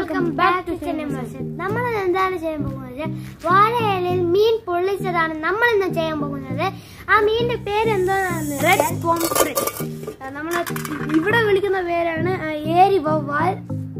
Welcome back to cinema നമ്മൾ എന്താണ് ചെയ്യാൻ പോകുന്നത് വാഴയിലയിൽ മീൻ പൊള്ളിച്ചതാണ് നമ്മൾ ഇന്ന് ചെയ്യാൻ പോകുന്നത് ആ മീനിന്റെ പേര് എന്താണെന്ന് റെഡ് പോംഫ്രിറ്റ് നമ്മൾ ഇവിടെ വിളിക്കുന്ന പേരാണ് ആ, ഏരി വവ്വാൽ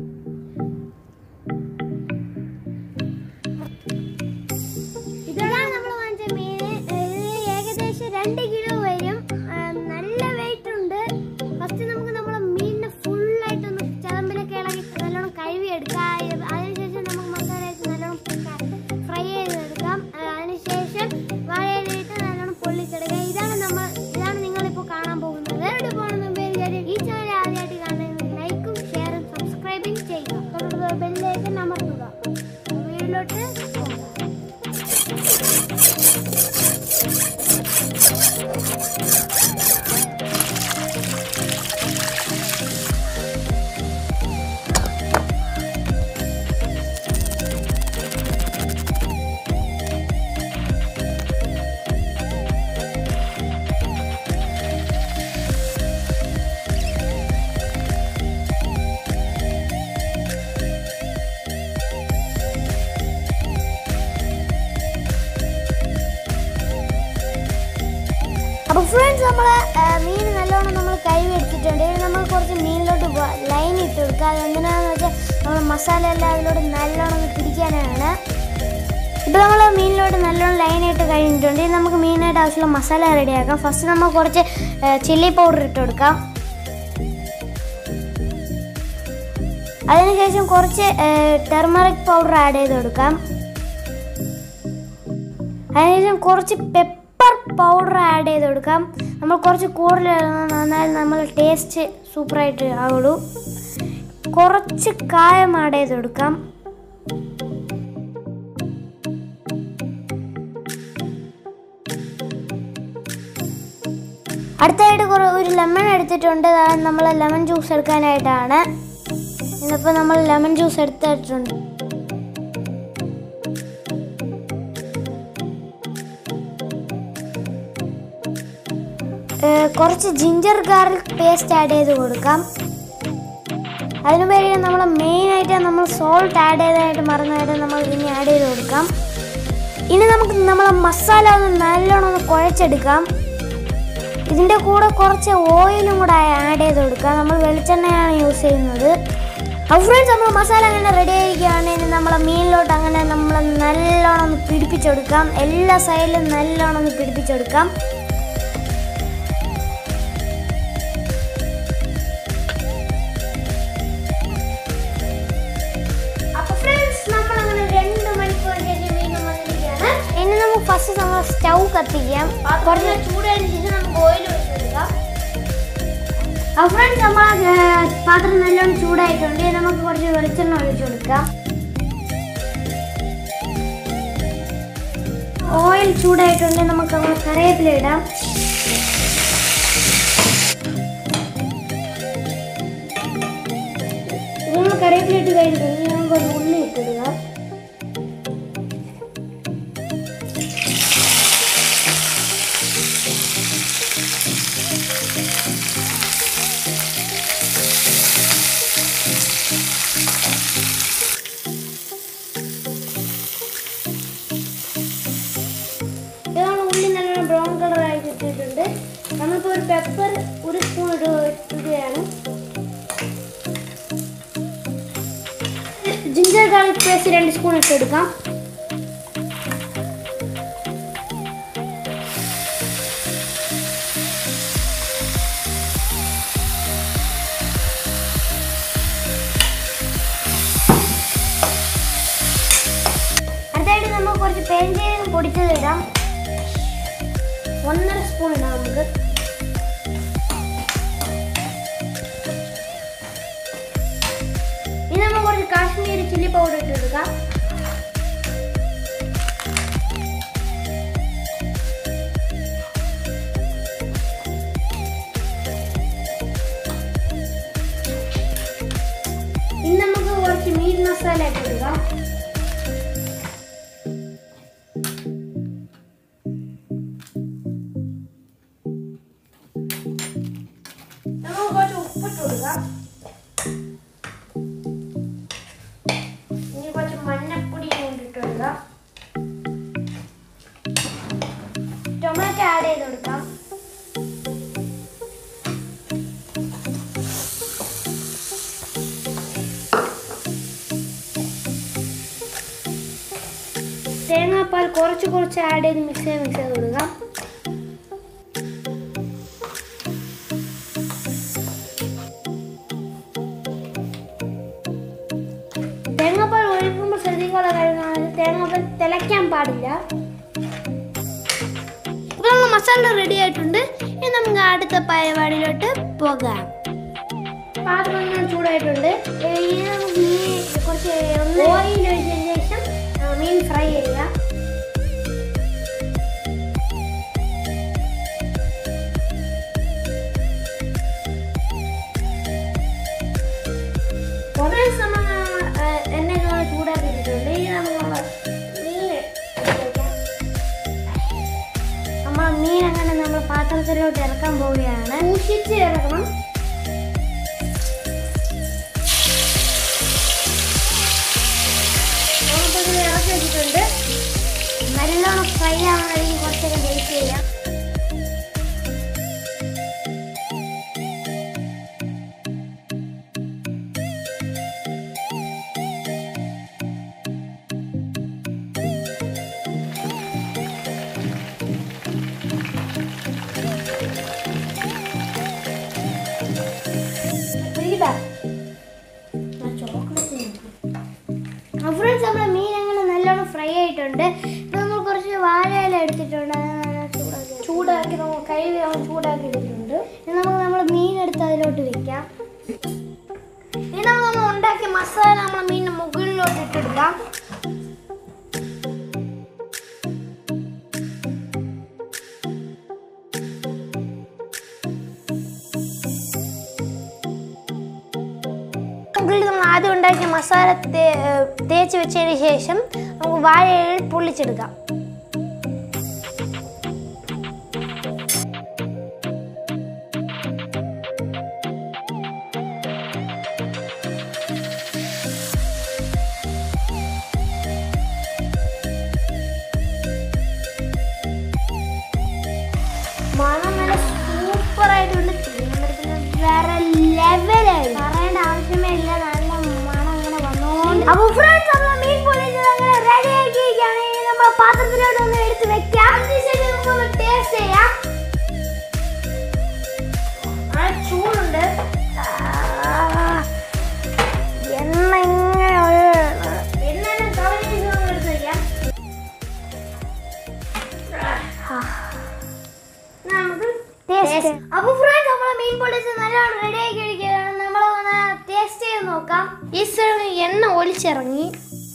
ഇതാണ് നമ്മൾ വാങ്ങിച്ച മീൻ ഇത് ഏകദേശം രണ്ട് കിലോ വരും ആ, നല്ല വെയിറ്റ് ഉണ്ട് ഫസ്റ്റ് നമുക്ക് നമ്മളെ മീനിനെ ഫുള്ളായിട്ടൊന്ന് ചതമ്പിലൊക്കെ ഇളകി നല്ലോണം കഴുകി എടുക്കാം അതിനുശേഷം നമുക്ക് മസാല വെച്ച് നല്ലോണം ഫ്രൈ ചെയ്തെടുക്കാം ആ, അതിനുശേഷം വാഴയിലിട്ട് നല്ലോണം പൊള്ളിച്ചെടുക്കുക ഇതാണ് നമ്മൾ ഇതാണ് നിങ്ങളിപ്പോൾ കാണാൻ പോകുന്നത് എവിടെ പോകണമെന്ന് പേര് കാര്യം ഈ ചാനൽ ആദ്യമായിട്ട് കാണുന്നത് ലൈക്കും ഷെയറും സബ്സ്ക്രൈബും ചെയ്യുക തൊട്ടടുത്ത ബെല്ലിലേക്ക് അമർത്തുക വീട്ടിലോട്ട് പോകാം അപ്പൊ ഫ്രണ്ട്സ് നമ്മൾ മീൻ നല്ലോണം നമ്മൾ കൈ എടുത്തിട്ടുണ്ട് ഇനി നമ്മൾ കുറച്ച് മീനിലോട്ട് ലൈൻ ഇട്ട് കൊടുക്കുക അത് എന്തിനാന്ന് വെച്ചാൽ നമ്മൾ മസാല എല്ലാം അതിലോട്ട് നല്ലോണം ഒന്ന് പിടിക്കാനാണ് ഇപ്പൊ നമ്മൾ മീനിലോട്ട് നല്ലോണം ലൈൻ ഇട്ട് കഴിഞ്ഞിട്ടുണ്ട് ഇനി നമുക്ക് മീനായിട്ട് ആവശ്യമുള്ള മസാല റെഡിയാക്കാം ഫസ്റ്റ് നമ്മൾ കുറച്ച് ചില്ലി പൗഡർ ഇട്ട് കൊടുക്കാം അതിനുശേഷം കുറച്ച് ടെർമറിക് പൗഡർ ആഡ് ചെയ്ത് കൊടുക്കാം അതിനുശേഷം കുറച്ച് പെപ്പർ പൗഡർ ആഡ് ചെയ്ത് കൊടുക്കാം നമ്മൾ കുറച്ച് കൂടുതൽ എന്നാൽ നമ്മൾ ടേസ്റ്റ് സൂപ്പറായിട്ട് ആവുള്ളൂ കുറച്ച് കായം ആഡ് ചെയ്ത് കൊടുക്കാം അടുത്തായിട്ട് കുറേ ഒരു ലെമൺ എടുത്തിട്ടുണ്ട് നമ്മൾ ലെമൺ ജ്യൂസ് എടുക്കാനായിട്ടാണ് ഇന്നിപ്പോൾ നമ്മൾ ലെമൺ ജ്യൂസ് എടുത്തിട്ടുണ്ട് ഏഹ് കുറച്ച് ജിഞ്ചർ ഗാർലിക് പേസ്റ്റ് ആഡ് ചെയ്ത് കൊടുക്കാം അതിനു പേര് നമ്മൾ മെയിൻ ആയിട്ട് നമ്മൾ സോൾട്ട് ആഡ് ചെയ്തതായിട്ട് മറന്നതായിട്ട് നമ്മൾ ഇനി ആഡ് ചെയ്ത് കൊടുക്കാം ഇനി നമുക്ക് നമ്മളെ മസാല ഒന്ന് നല്ലോണം ഒന്ന് കുഴച്ചെടുക്കാം ഇതിൻ്റെ കൂടെ കുറച്ച് ഓയിലും കൂടെ ആഡ് ചെയ്ത് കൊടുക്കാം നമ്മൾ വെളിച്ചെണ്ണയാണ് യൂസ് ചെയ്യുന്നത് അപ്പോൾ ഫ്രണ്ട്സ് നമ്മൾ മസാല അങ്ങനെ റെഡി ആയിരിക്കുകയാണെങ്കിൽ നമ്മളെ മീനിലോട്ട് അങ്ങനെ നമ്മൾ നല്ലോണം ഒന്ന് പിടിപ്പിച്ചെടുക്കാം എല്ലാ സൈഡിലും നല്ലോണം ഒന്ന് പിടിപ്പിച്ചെടുക്കാം അപ്പൊ friends, നമ്മളങ്ങനെ രണ്ട് മണിക്കൂർ ശേഷം വീണ്ടും വന്നിരിക്കുകയാണ്. ഇനി നമുക്ക് ഫസ്റ്റ് നമ്മൾ സ്റ്റൗ കത്തിക്കാം കുറച്ച് ചൂടായതിനു ശേഷം നമുക്ക് ഓയിൽ ഒഴിച്ചെടുക്കാം അപ്പൊ ഫ്രണ്ട്സ് നമ്മൾ പാത്രം നല്ലോണം ചൂടായിട്ടുണ്ട് ഇനി നമുക്ക് കുറച്ച് വെളിച്ചെണ്ണ ഒഴിച്ചു കൊടുക്കാം ഓയിൽ ചൂടായിട്ടുണ്ട് നമുക്ക് നമ്മൾ കറിവേപ്പില ഇടാം ഇത് നമ്മൾ കറിവേപ്പില ഇട്ട് കഴിഞ്ഞിട്ടുണ്ട് ഇനി നമുക്ക് ഒരു ഉള്ളി ഇട്ടിടുക ഇത് നമ്മൾ ഉള്ളി നല്ലോണം ബ്രൗൺ കളർ ആയി കിട്ടിയിട്ടുണ്ട് നമ്മളിപ്പോൾ ഒരു പെപ്പർ ഒരു സ്പൂൺ ഇടുകയാണ് ജിഞ്ചർ ഗാർലിക് പേസ്റ്റ് രണ്ട് സ്പൂൺ ഇട്ട് എടുക്കാം അടുത്തായിട്ട് നമ്മൾ കുറച്ച് പെരിഞ്ചീരകം പൊടിച്ചത് ഇടാം ഒന്നര സ്പൂൺ ഇടാം നമുക്ക് ഇനി നമ്മൾ കുറച്ച് കാശ്മീരി ചില്ലി പൗഡർ ഇട്ട് കൊടുക്കാം ഇനി നമുക്ക് കുറച്ച് മീറ്റ് മസാല ഇട്ട് കൊടുക്കാം നമുക്ക് കുറച്ച് ഉപ്പിട്ട് കൊടുക്കാം തേങ്ങാപ്പാൽ കുറച്ച് കുറച്ച് ആഡ് ചെയ്ത് മിക്സ് ചെയ്ത് മിക്സ് ചെയ്ത് കൊടുക്കാം തേങ്ങാപ്പാൽ ഒഴിക്കുമ്പോൾ ശ്രദ്ധിക്കാനുള്ള കാര്യമാണ് തേങ്ങാപ്പാൽ തിളയ്ക്കാൻ പാടില്ല ഇപ്പോൾ നമ്മൾ മസാല റെഡി ആയിട്ടുണ്ട് ഇനി നമുക്ക് അടുത്ത പരിപാടിയിലോട്ട് പോകാം പാത്രം ഒന്ന് ചൂടായിട്ടുണ്ട് ഇനി നമുക്ക് മീൻ കുറച്ച് ഓയിൽ ഒഴിച്ചതിന് ശേഷം ആ, മീൻ ഫ്രൈ ചെയ്യുക കുറേ സമയം ആ, എണ്ണ നമ്മൾ ചൂടാക്കിയിട്ടുണ്ട് ഇനി നമ്മൾ മീൻ എടുത്ത് വെക്കാം. നമ്മൾ മീൻ അങ്ങനെ നമ്മൾ പാത്രത്തിലോട്ട് ഇറക്കാൻ പോവുകയാണ് സൂക്ഷിച്ച് ഇറക്കണം നമുക്കിത് ഇറക്കി വെച്ചിട്ടുണ്ട് നല്ലോണം ഫ്രൈ ആവണമെങ്കിൽ കുറച്ചൊക്കെ വെയിറ്റ് ചെയ്യാം ഫ്രണ്ട്സ് നമ്മുടെ മീൻ അങ്ങനെ നല്ലോണം ഫ്രൈ ആയിട്ടുണ്ട് ഇപ്പൊ നമ്മൾ കുറച്ച് വാഴയില എടുത്തിട്ടുണ്ട് അത് നല്ല ചൂടാക്കി ചൂടാക്കി നമ്മൾ കൈ നമ്മൾ ചൂടാക്കി എടുത്തിട്ടുണ്ട് ഇനി നമുക്ക് നമ്മൾ മീൻ എടുത്ത് അതിലോട്ട് വെക്കാം ഇനി നമുക്ക് നമ്മൾ ഉണ്ടാക്കിയ മസാല നമ്മൾ മീനിന് മുകളിലോട്ട് ഇട്ടെടുക്കാം മുകളിൽ നമ്മൾ ആദ്യം ഉണ്ടാക്കിയ മസാല തേ- ഏർ തേച്ച് വെച്ചതിന് ശേഷം നമുക്ക് വാഴയിൽ പൊള്ളിച്ചെടുക്കാം മണം നല്ല സൂപ്പർ ആയിട്ടുണ്ട് തിരുവനന്തപുരത്തിന് വേറെ ലെവലായി പറയേണ്ട ആവശ്യമേ ഇല്ല നല്ല മണം അങ്ങനെ വന്നോണ്ട് അപ്പൊ ഫ്രണ്ട്സ് നമ്മൾ മീൻ പൊള്ളിച്ചത് അങ്ങനെ റെഡി ആക്കിയിരിക്കുകയാണ് ഇനി നമ്മൾ പാത്രത്തിലോട്ട് ഒന്ന് എടുത്ത് വെക്കാം അതിനുശേഷം നമുക്ക് ടേസ്റ്റ് ചെയ്യാം നല്ല ചൂടുണ്ട് ആ, എണ്ണ ഇങ്ങനെ ഒഴുകുന്നു. എന്നാലും കവലിൽ നമ്മൾ എടുത്ത് വെക്കാം നമുക്ക് ടേസ്റ്റ് അപ്പൊ ഫ്രണ്ട്സ് നമ്മളെ മീൻ പൊള്ളിച്ച് നല്ലോണം റെഡി ആക്കി കഴിക്കുകയാണ് നമ്മൾ ഒന്ന് ടേസ്റ്റ് ചെയ്ത് നോക്കാം ഈ സ്ഥലം എണ്ണ ഒലിച്ചിറങ്ങി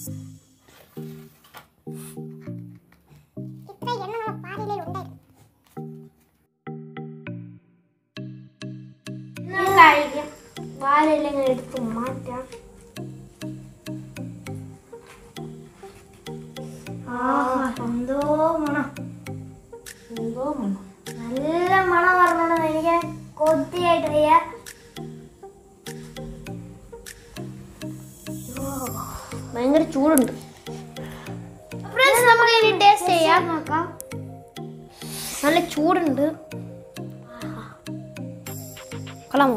കഴിക്കും വാലെല്ലാം എടുത്ത് മാറ്റാം ആ എന്തോ മണം എന്തോ മണം നല്ല മണം പറഞ്ഞോണ്ട് എനിക്ക് കൊത്തിയായിട്ട് വയ്യ ഭയങ്കര ചൂടുണ്ട് നമുക്ക് ഇനി ടേസ്റ്റ് ചെയ്യാം നോക്കാം നല്ല ചൂടുണ്ട് കൊള്ളാമോ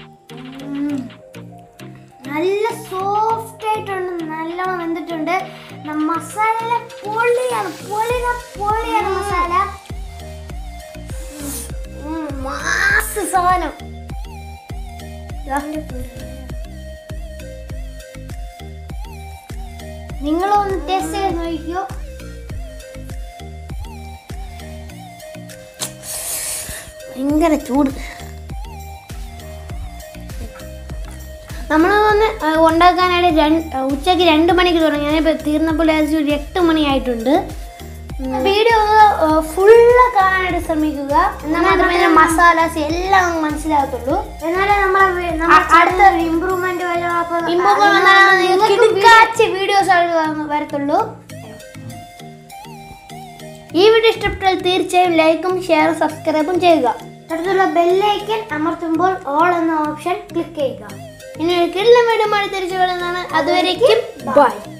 നല്ല സോഫ്റ്റ് ആയിട്ടുണ്ട് നല്ലോണം വെന്തിട്ടുണ്ട് ന- മസാല പൊളിയാണ് പൊളിന പൊളിയാണ് മസാല ഉം, മാസ് സാധനം നിങ്ങളൊന്ന് ടേസ്റ്റ് ചെയ്ത് നോക്കിക്കോ ഭയങ്കര ചൂട് നമ്മൾ വന്ന് ഉണ്ടാക്കാനായിട്ട് രണ്ട് ഉച്ചയ്ക്ക് രണ്ട് മണിക്ക് തുടങ്ങി ഞാനിപ്പോൾ തീർന്നപ്പോൾ ഏകദേശം ഒരു എട്ട് മണിയായിട്ടുണ്ട് വീഡിയോ ഫുള്ള് കാണാനായിട്ട് ശ്രമിക്കുക എന്നാൽ മാത്രമേ ഇതിന്റെ മസാലാസ് എല്ലാം നമുക്ക് മനസ്സിലാകത്തുള്ളൂ എന്നാലേ നമ്മളെ അടുത്ത ഇമ്പ്രൂവ്മെന്റ് ഇമ്പ്രൂവ്മെന്റ് കിടക്കാച്ച വീഡിയോസ് വരത്തുള്ളൂ ഈ വീഡിയോ ഇഷ്ടപ്പെട്ടാൽ തീർച്ചയായും ലൈക്കും ഷെയറും സബ്സ്ക്രൈബും ചെയ്യുക അടുത്തുള്ള ബെല്ലൈക്കൻ അമർത്തുമ്പോൾ ഓൾ എന്ന ഓപ്ഷൻ ക്ലിക്ക് ചെയ്യുക ഇനി ഒരു കിടിലം വീഡിയോ തിരിച്ചു വരുന്നതാണ് അതുവരേക്കും ബൈ